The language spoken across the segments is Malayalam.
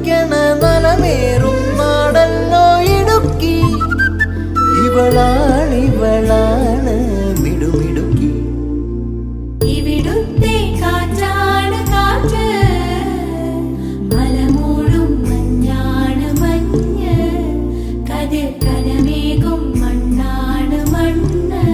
നിറയ്ക്കണ നലമേറും നാടല്ലോ ഇടുക്കി ഇവളാണിവളാണ് മിടുമിടുക്കി ഇവിടുത്തെ കാറ്റാണ് കാറ്റ് മലമൂടും മഞ്ഞാണ് മഞ്ഞ് കതിർ കനമേകും മണ്ണാണ് മണ്ണ്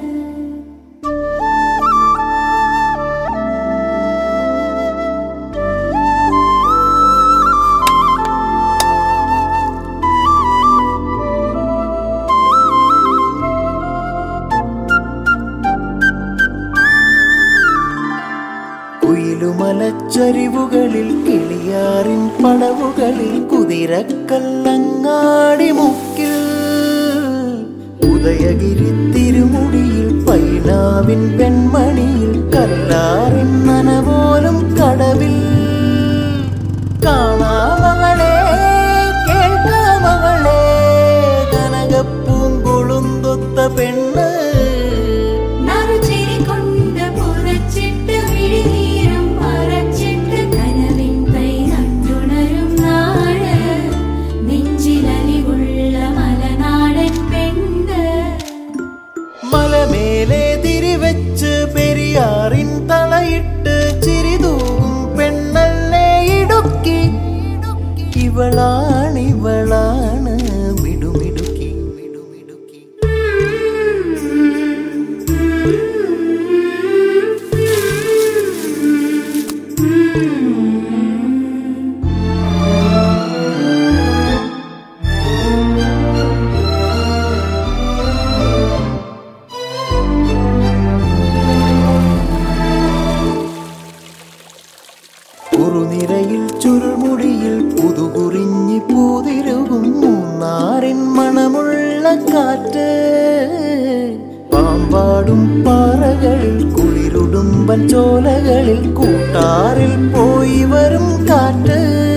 കുയിലുമലച്ചരിവുകളിൽ കിളിയാറിൻ പടവുകളിൽ കുതിരക്കല്ലങ്ങാടി മുക്കിൽ ഉദയഗിരി തിരുമുടിയിൽ പൈനാവിൻ പെൺമണിയിൽ കല്ലാറിൻ നനപോലും കടവിൽ കാണാമകളെ കേൾക്കാമകളെ കനകപ്പൂങ്കുളുന്തൊത്ത പെണ്ണ് നറുചിരി കൊണ്ട് പുറച്ചിട്ട് വിഴിനീരും മറച്ചിട്ട് കനവിൻ തൈ നട്ടുണരും നാട് നെഞ്ചിലലിവുള്ള മലനാടൻ പെണ്ണ് മലമേലെ തിരിവെച്ച് പെരിയാറിൻ തളയിട്ട് ചിരിതൂകും പെണ്ണല്ലേ ഇടുക്കി ഇവളാണിവളാണ് മിടുമിടുക്കി മിടുമിടുക്കി കുറുനിരയിൽ ചുരുൾമുടിയിൽ പുതുകുറിഞ്ഞി പൂതിരുകും മൂന്നാറിൻ മണമുള്ള കാറ്റ് പാമ്പാടും പാറകളിൽ കുളിരുടുമ്പൻ ചോലകളിൽ കൂട്ടാറിൽ പോയി വരും കാറ്റ്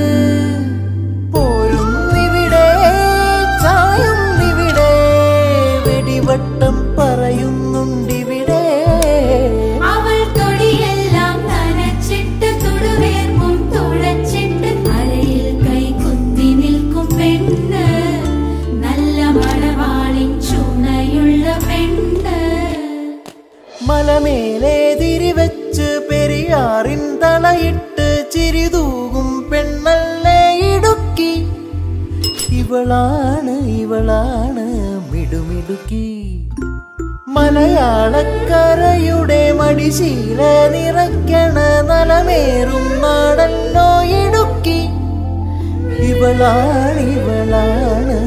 പോരുന്നിവിടെ ചായുന്നിവിടെ വെടിവട്ടം പറയുന്നുണ്ടിവിടെ അവൾ തൊടിയെല്ലാം നനച്ചിട്ട് തുടുവേർപ്പും തുളച്ചിട്ട് അരയിൽ കൈ കുത്തി നിൽക്കും പെണ്ണ് നല്ല മണവാളിൻ ചുണയുള്ള പെണ്ണ് മലമേലെ തിരിവെച്ച് പെരിയാറിൻ തളയിട്ട് ചിരിതൂകും പെണ്ണല്ലേ ഇടുക്കി ഇവളാണ് ഇവളാണ് മിടുമിടുക്കി മലയാളക്കരയുടെ മടിശീല നിറയ്ക്കണ നലമേറും നാടല്ലോ ഇടുക്കി ഇവളാണ് ഇവളാണ്